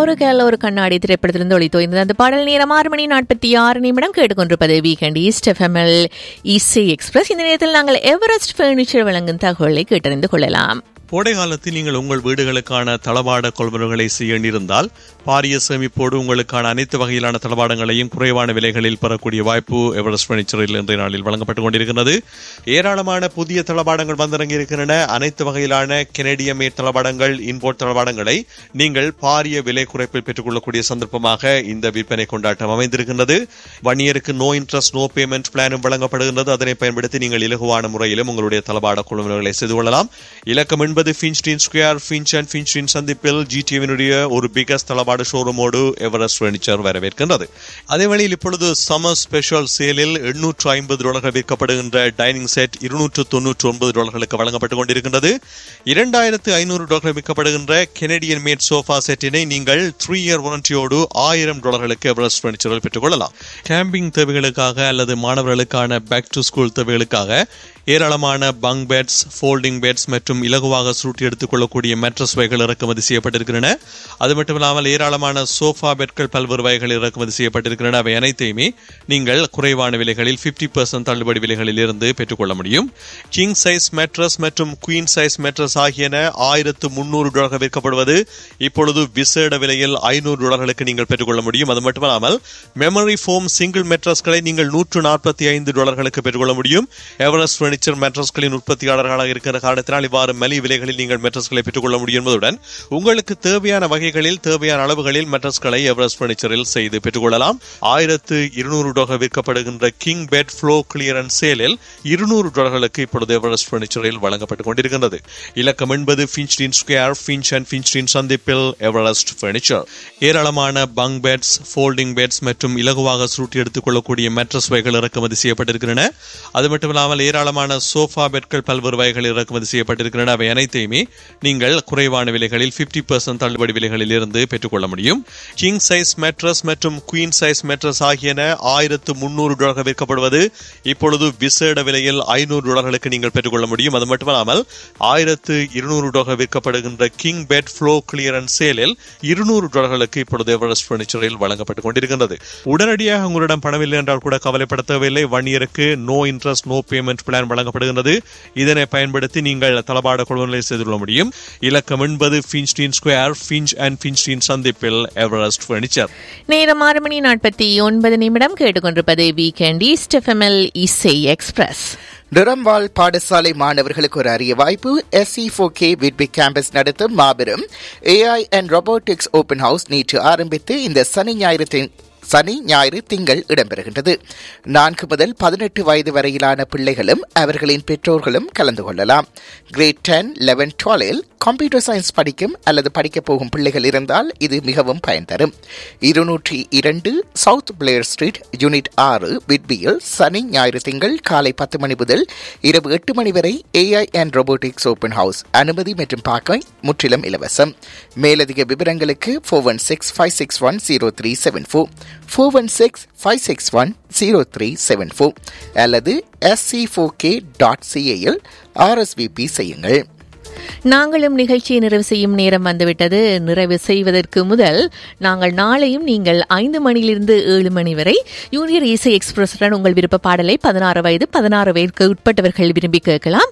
ஒரு கேல ஒரு கண்ணாடி திரைப்படத்திலிருந்து ஒளி தோய்ந்தது அந்த பாடல் நேரம் ஆறு மணி நாற்பத்தி ஆறு நிமிடம் கேட்டுக்கொண்டிருப்பது வீக்கெண்ட் ஈஸ்ட் எஃப்எம்எல் இசி எக்ஸ்பிரஸ் இந்த நேரத்தில் நாங்கள் எவரெஸ்ட் ஃபர்னிச்சர் வழங்கும் தகவலை கேட்டறிந்து கொள்ளலாம் கோடை காலத்தில் நீங்கள் உங்கள் வீடுகளுக்கான தளபாட கொள்வனவுகளை செய்ய நேர்ந்தால் பாரிய சேமிப்போடு உங்களுக்கான அனைத்து வகையிலான தளபாடங்களையும் குறைவான விலைகளில் பெறக்கூடிய வாய்ப்பு எவரெஸ்ட் பர்னிச்சரில் இன்றைய நாளில் வழங்கப்பட்டுக் கொண்டிருக்கிறது ஏராளமான புதிய தளபாடங்கள் வந்திறங்கி இருக்கின்றன அனைத்து வகையிலான கெனடிய மேட் தளபாடங்கள் இம்போர்ட் தளபாடங்களை நீங்கள் பாரிய விலை குறைப்பில் பெற்றுக்கொள்ளக்கூடிய சந்தர்ப்பமாக இந்த விற்பனை கொண்டாட்டம் அமைந்திருக்கின்றது வன்னியருக்கு நோ இன்ட்ரெஸ்ட் நோ பேமெண்ட் பிளானும் வழங்கப்படுகின்றது அதனை பயன்படுத்தி நீங்கள் இலகுவான முறையிலும் உங்களுடைய தளபாட கொள்வனவுகளை செய்து கொள்ளலாம் இலக்கம் என்பது ஃபின்ஸ்டீன் ஸ்கொயர் ஃபின்ச் அண்ட் ஃபின்ஸ்டீன் சந்திப்பில் ஜிடிவினுடைய ஒரு பிகஸ்ட் தளபாடு ஷோரூமோடு எவரெஸ்ட் ஃபர்னிச்சர் வரவேற்கின்றது அதே வழியில் இப்பொழுது சம்மர் ஸ்பெஷல் சேலில் எண்ணூற்று ஐம்பது டாலர்கள் விற்கப்படுகின்ற டைனிங் செட் இருநூற்று தொன்னூற்று ஒன்பது டாலர்களுக்கு வழங்கப்பட்டுக் கொண்டிருக்கின்றது இரண்டாயிரத்து ஐநூறு டாலர்கள் விற்கப்படுகின்ற கெனடியன் மேட் சோஃபா செட்டினை நீங்கள் த்ரீ இயர் வாரண்டியோடு ஆயிரம் டாலர்களுக்கு எவரெஸ்ட் ஃபர்னிச்சரில் பெற்றுக்கொள்ளலாம் கேம்பிங் தேவைகளுக்காக அல்லது மாணவர்களுக்கான பேக் டு ஸ்கூல் தேவைகளுக்காக ஏராளமான பங்க் பெட்ஸ் ஃபோல்டிங் பெட்ஸ் மற்றும் இலகுவாக சுருட்டி எடுத்துக் கொள்ளக்கூடிய மெட்ரஸ் வகைகள் இறக்குமதி செய்யப்பட்டிருக்கின்றன அது மட்டும் இல்லாமல் ஏராளமான சோஃபா பெட்கள் பல்வேறு வகைகள் இறக்குமதி செய்யப்பட்டிருக்கின்றன அவை அனைத்தையுமே நீங்கள் குறைவான விலைகளில் பிப்டி பர்சன்ட் தள்ளுபடி விலைகளில் இருந்து பெற்றுக்கொள்ள முடியும் கிங் சைஸ் மெட்ரஸ் மற்றும் குயின் சைஸ் மெட்ரஸ் ஆகியன ஆயிரத்து முன்னூறு டாலர்கள் விற்கப்படுவது இப்பொழுது விசேட விலையில் ஐநூறு டாலர்களுக்கு நீங்கள் பெற்றுக்கொள்ள முடியும் அது மட்டுமல்லாமல் மெமரி ஃபோம் சிங்கிள் மெட்ரஸ்களை நீங்கள் நூற்று நாற்பத்தி ஐந்து டாலர்களுக்கு பெற்றுக்கொள்ள முடியும் எவரெஸ்ட் பர்னிச்சர் மெட்ரஸ்களின் உற்பத்தியாளர்களாக இருக்கிற காரணத்தினால் இவ்வாறு மலி விலைகளில் நீங்கள் மெட்ரஸ்களை பெற்றுக்கொள்ள முடியும் என்பதுடன் உங்களுக்கு தேவையான வகைகளில் தேவையான அளவுகளில் மெட்ரஸ்களை எவரெஸ்ட் பர்னிச்சரில் செய்து பெற்றுக்கொள்ளலாம் ஆயிரத்து இருநூறு டாலர் விற்கப்படுகின்ற கிங் பெட் ஃப்ளோ கிளியரன்ஸ் சேலில் இருநூறு டாலர்களுக்கு இப்பொழுது எவரெஸ்ட் பர்னிச்சரில் வழங்கப்பட்டுக் கொண்டிருக்கின்றது இலக்கம் என்பது ஃபின்ச்டின் ஸ்கொயர் ஃபின்ச் அண்ட் ஃபின்ச்டின் சந்திப்பில் எவரெஸ்ட் பர்னிச்சர் ஏராளமான பங்க் பெட்ஸ் ஃபோல்டிங் பெட்ஸ் மற்றும் இலகுவாக சுருட்டி எடுத்துக் கொள்ளக்கூடிய மெட்ரஸ் வகைகள் இறக்குமதி செய்யப்பட்டிருக்கின்றன அது மட்டுமில்லாமல் ஏராளமான சோஃபா பெட்கள் பல்வேறு வகைகள் இறக்குமதி செய்யப்பட்டிருக்கின்றன அவை அனைத்தையுமே நீங்கள் குறைவான விலைகளில் பிப்டி பர்சன்ட் தள்ளுபடி விலைகளில் இருந்து பெற்றுக்கொள்ள முடியும் கிங் சைஸ் மெட்ரஸ் மற்றும் குயின் சைஸ் மெட்ரஸ் ஆகியன ஆயிரத்து முன்னூறு டாலர்கள் விற்கப்படுவது இப்பொழுது விசேட விலையில் ஐநூறு டாலர்களுக்கு நீங்கள் பெற்றுக்கொள்ள முடியும் அது மட்டுமல்லாமல் ஆயிரத்து இருநூறு டாலர்கள் விற்கப்படுகின்ற கிங் பெட் ஃப்ளோ கிளியரன்ஸ் சேலில் இருநூறு டாலர்களுக்கு இப்பொழுது எவரெஸ்ட் பர்னிச்சரில் வழங்கப்பட்டுக் கொண்டிருக்கின்றது உடனடியாக உங்களிடம் பணமில்லை என்றால் கூட கவலைப்பட தேவையில்லை ஒன் இயருக்கு no interest no payment plan வழங்கப்படுகின்றது இதனை பயன்படுத்தி நீங்கள் தளபாட கொள்வனை செய்து கொள்ள முடியும் இலக்கம் என்பது ஃபின்ஸ்டீன் ஸ்கொயர் ஃபின்ச் அண்ட் ஃபின்ஸ்டீன் சந்திப்பில் எவரெஸ்ட் பர்னிச்சர் நேரம் ஆறு மணி நாற்பத்தி ஒன்பது நிமிடம் கேட்டுக்கொண்டிருப்பது வீக்கெண்ட் ஈஸ்ட் எஃப்எம்எல் இசை எக்ஸ்பிரஸ் நிறம்வால் பாடசாலை மாணவர்களுக்கு ஒரு அரிய வாய்ப்பு எஸ்இ ஃபோ கே விட்பி கேம்பஸ் நடத்தும் மாபெரும் AI and robotics open house நேற்று ஆரம்பித்து இந்த சனி ஞாயிறு சனி ஞாயிறு திங்கள் இடம்பெறுகின்றது நான்கு முதல் பதினெட்டு வயது வரையிலான பிள்ளைகளும் அவர்களின் பெற்றோர்களும் கலந்து கொள்ளலாம் கிரேட் டென் லெவன் டுவெலில் கம்ப்யூட்டர் சயின்ஸ் படிக்கும் அல்லது படிக்கப் போகும் பிள்ளைகள் இருந்தால் இது மிகவும் பயன் தரும் இருநூற்றி இரண்டு சவுத் பிளேயர் ஸ்ட்ரீட் யூனிட் ஆறு விட்பியில் சனி ஞாயிறு திங்கள் காலை பத்து மணி முதல் இரவு எட்டு மணி வரை AI and robotics open house அனுமதி மற்றும் பார்க்க முற்றிலும் இலவசம் மேலதிக விவரங்களுக்கு four one six five six one zero three seven four four one six five six one zero three seven four அல்லது எஸ்சி ஃபோர் கே டாட் சிஏயில் ஆர்எஸ்விபி செய்யுங்கள் நாங்களும் நிகழ்ச்சியை நிறைவு செய்யும் நேரம் வந்துவிட்டது நிறைவு செய்வதற்கு முதல் நாங்கள் நாளையும் நீங்கள் ஐந்து மணியிலிருந்து ஏழு மணி வரை யூனியர் இசை எக்ஸ்பிரஸுடன் உங்கள் விருப்ப பாடலை பதினாறு வயது பதினாறு வயதுக்கு உட்பட்டவர்கள் விரும்பி கேட்கலாம்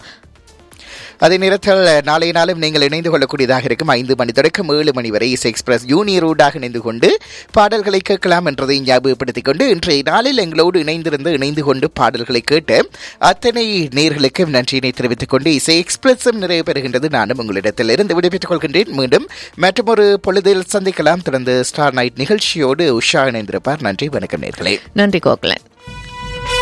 அதே நேரத்தில் நாளைய நாளும் நீங்கள் இணைந்து கொள்ளக்கூடியதாக இருக்கும் ஐந்து மணி தொடக்கம் ஏழு மணி வரை இசை எக்ஸ்பிரஸ் யூனியர் ஊடாக இணைந்து கொண்டு பாடல்களை கேட்கலாம் என்றதை ஞாபகப்படுத்திக் கொண்டு இன்றைய நாளில் எங்களோடு இணைந்திருந்து இணைந்து கொண்டு பாடல்களை கேட்டு அத்தனை நேர்களுக்கும் நன்றியினை தெரிவித்துக் கொண்டு இசை எக்ஸ்பிரஸும் நிறைவு பெறுகின்றது நானும் உங்களிடத்தில் இருந்து விடைபெற்றுக் கொள்கின்றேன் மீண்டும் மற்றொரு பொழுதில் சந்திக்கலாம் தொடர்ந்து ஸ்டார் நைட் நிகழ்ச்சியோடு உஷா இணைந்திருப்பார் நன்றி வணக்கம் நேர்களே நன்றி கோகுலன்